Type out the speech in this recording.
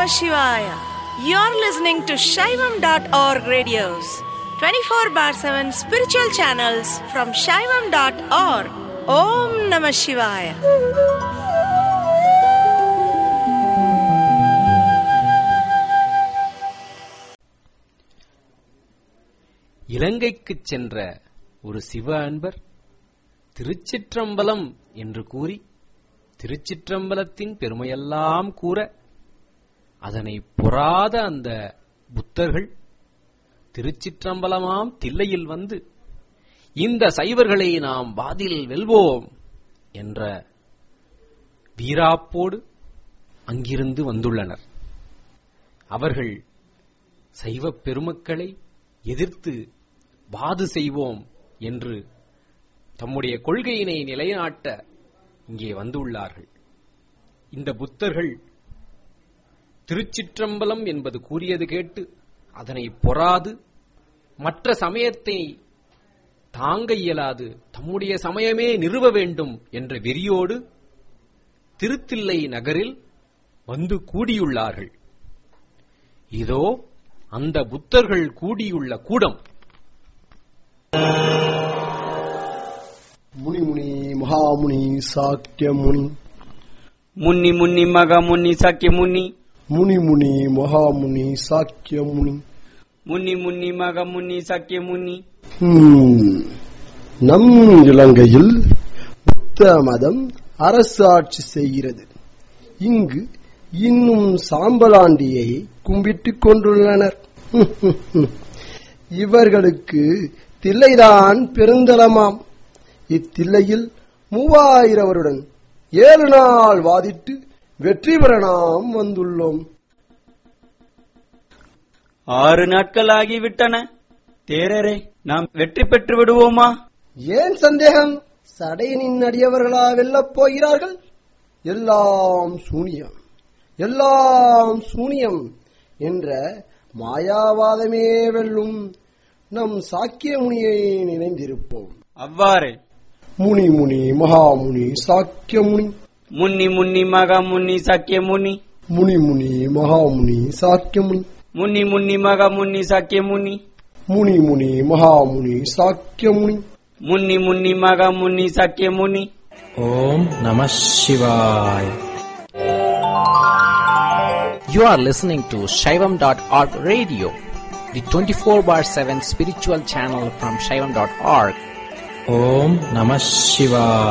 Shivaya. You're listening to Shaivam.org radios, 24 bar 7 spiritual channels from Shaivam.org. Om Namah Shivaya. இலங்கைக்குச் சென்ற ஒரு சிவ அன்பர் திருச்சிற்றம்பலம் என்று கூறி திருச்சிற்றம்பலத்தின் பெருமையெல்லாம் கூற அதனை பொறாத அந்த புத்தர்கள் திருச்சிற்றம்பலமாம் தில்லையில் வந்து இந்த சைவர்களை நாம் வாதில் வெல்வோம் என்ற வீராப்போடு அங்கிருந்து வந்துள்ளனர் அவர்கள் சைவப் பெருமக்களை எதிர்த்து வாது செய்வோம் என்று தம்முடைய கொள்கையினை நிலைநாட்ட இங்கே வந்துள்ளார்கள் இந்த புத்தர்கள் திருச்சிற்றம்பலம் என்பது கூறியது கேட்டு அதனை பொறாது மற்ற சமயத்தை தாங்க இயலாது தம்முடைய சமயமே நிறுவ வேண்டும் என்ற வெறியோடு திருத்தில்லை நகரில் வந்து கூடியுள்ளார்கள் இதோ அந்த புத்தர்கள் கூடியுள்ள கூடம் முனி முனி மகாமுனி சாக்கிய முனி முன்னி முன்னி மக முன்னி சக்கிய முன்னி முனி முனி மகாமுனி சாக்கிய முனி முன்னி முன்னி மக முன்னி சக்கிய முன்னி ஹம். நம் இலங்கையில் புத்த மதம் அரசு ஆட்சி செய்கிறது இங்கு இன்னும் சாம்பலாண்டியை கும்பிட்டுக் கொண்டுள்ளனர் இவர்களுக்கு தில்லைதான் பெருந்தலமாம் இத்தில்லையில் மூவாயிரவருடன் ஏழு நாள் வாதிட்டு வெற்றி பெற நாம் வந்துள்ளோம் ஆறு நாட்கள் ஆகிவிட்டன தேரரே நாம் வெற்றி பெற்று விடுவோமா ஏன் சந்தேகம் சடையனின் அடியவர்களா வெல்லப் போகிறார்கள் எல்லாம் சூனியம் எல்லாம் சூனியம் என்ற மாயாவாதமே வெல்லும் நம் சாக்கிய முனியை நினைந்திருப்போம் அவ்வாறு முனி முனி மகாமுனி சாக்கிய முனி முன்னி முன்னி மக முன்னி சக்கிய முனி முனி முனி மகாமுனி சாக்கிய முனி முன்னி முன்னி மக முன்னி சக்கிய முனி முனி முனி மகாமுனி சாக்கிய முனி முன்னி முன்னி மக முன்னி சக்கிய முனி Om Namah Shivaya. You are listening to Shaivam.org radio, the 24 bar 7 spiritual channel from Shaivam.org. Om Namah Shivaya.